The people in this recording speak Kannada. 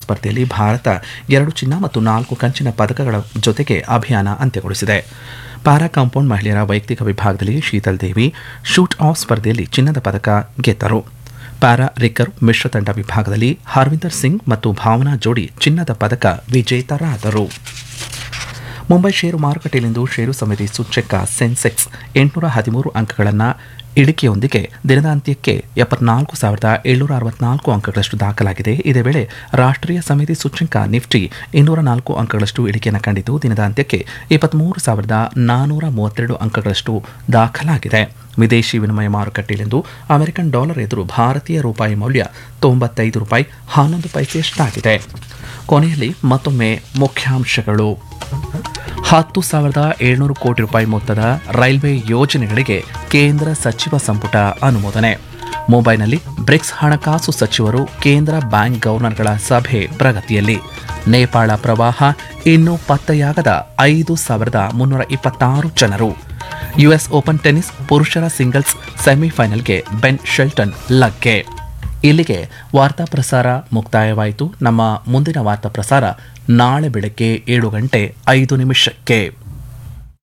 ಸ್ಪರ್ಧೆಯಲ್ಲಿ ಭಾರತ ಎರಡು ಚಿನ್ನ ಮತ್ತು ನಾಲ್ಕು ಕಂಚಿನ ಪದಕಗಳ ಜೊತೆಗೆ ಅಭಿಯಾನ ಅಂತ್ಯಗೊಳಿಸಿದೆ ಪ್ಯಾರಾ ಕಾಂಪೌಂಡ್ ಮಹಿಳೆಯರ ವೈಯಕ್ತಿಕ ವಿಭಾಗದಲ್ಲಿ ಶೀತಲ್ ದೇವಿ ಶೂಟ್ ಆಫ್ ಸ್ಪರ್ಧೆಯಲ್ಲಿ ಚಿನ್ನದ ಪದಕ ಗೆದ್ದರು ಪ್ಯಾರಾ ರಿಕರ್ವ್ ಮಿಶ್ರ ತಂಡ ವಿಭಾಗದಲ್ಲಿ ಹರ್ವಿಂದರ್ ಸಿಂಗ್ ಮತ್ತು ಭಾವನಾ ಜೋಡಿ ಚಿನ್ನದ ಪದಕ ವಿಜೇತರಾದರು ಮುಂಬೈ ಷೇರು ಮಾರುಕಟ್ಟೆಯಲ್ಲಿಂದು ಷೇರು ಸಮಿತಿ ಸೂಚ್ಯಂಕ ಸೆನ್ಸೆಕ್ಸ್ ಎಂಟುನೂರ ಹದಿಮೂರು ಅಂಕಗಳನ್ನು ಇಳಿಕೆಯೊಂದಿಗೆ ದಿನದ ಅಂತ್ಯಕ್ಕೆ ಎಪ್ಪತ್ನಾಲ್ಕು ಸಾವಿರದ ಏಳ್ನೂರ ಅರವತ್ನಾಲ್ಕು ಅಂಕಗಳಷ್ಟು ದಾಖಲಾಗಿದೆ ಇದೇ ವೇಳೆ ರಾಷ್ಟ್ರೀಯ ಸಮಿತಿ ಸೂಚ್ಯಂಕ ನಿಫ್ಟಿ ಇನ್ನೂರ ನಾಲ್ಕು ಅಂಕಗಳಷ್ಟು ಇಳಿಕೆಯನ್ನು ಕಂಡಿದ್ದು ದಿನದ ಅಂತ್ಯಕ್ಕೆ ಇಪ್ಪತ್ಮೂರು ಸಾವಿರದ ನಾನ್ನೂರ ಮೂವತ್ತೆರಡು ಅಂಕಗಳಷ್ಟು ದಾಖಲಾಗಿದೆ ವಿದೇಶಿ ವಿನಿಮಯ ಮಾರುಕಟ್ಟೆಯಲ್ಲಿಂದು ಅಮೆರಿಕನ್ ಡಾಲರ್ ಎದುರು ಭಾರತೀಯ ರೂಪಾಯಿ ಮೌಲ್ಯ ತೊಂಬತ್ತೈದು ರೂಪಾಯಿ ಹನ್ನೊಂದು ಪೈಸೆಯಷ್ಟಾಗಿದೆ ಕೊನೆಯಲ್ಲಿ ಮತ್ತೊಮ್ಮೆ ಮುಖ್ಯಾಂಶಗಳು ಹತ್ತು ಸಾವಿರದ ಏಳ್ನೂರು ಕೋಟಿ ರೂಪಾಯಿ ಮೊತ್ತದ ರೈಲ್ವೆ ಯೋಜನೆಗಳಿಗೆ ಕೇಂದ್ರ ಸಚಿವ ಸಂಪುಟ ಅನುಮೋದನೆ ಮುಂಬೈನಲ್ಲಿ ಬ್ರಿಕ್ಸ್ ಹಣಕಾಸು ಸಚಿವರು ಕೇಂದ್ರ ಬ್ಯಾಂಕ್ ಗವರ್ನರ್ಗಳ ಸಭೆ ಪ್ರಗತಿಯಲ್ಲಿ ನೇಪಾಳ ಪ್ರವಾಹ ಇನ್ನೂ ಪತ್ತೆಯಾಗದ ಐದು ಸಾವಿರದ ಮುನ್ನೂರ ಇಪ್ಪತ್ತಾರು ಜನರು ಯುಎಸ್ ಓಪನ್ ಟೆನ್ನಿಸ್ ಪುರುಷರ ಸಿಂಗಲ್ಸ್ ಸೆಮಿಫೈನಲ್ಗೆ ಬೆನ್ ಶೆಲ್ಟನ್ ಲಗ್ಗೆ ಇಲ್ಲಿಗೆ ವಾರ್ತಾ ಪ್ರಸಾರ ಮುಕ್ತಾಯವಾಯಿತು ನಮ್ಮ ಮುಂದಿನ ವಾರ್ತಾ ಪ್ರಸಾರ ನಾಳೆ ಬೆಳಗ್ಗೆ ಏಳು ಗಂಟೆ ಐದು ನಿಮಿಷಕ್ಕೆ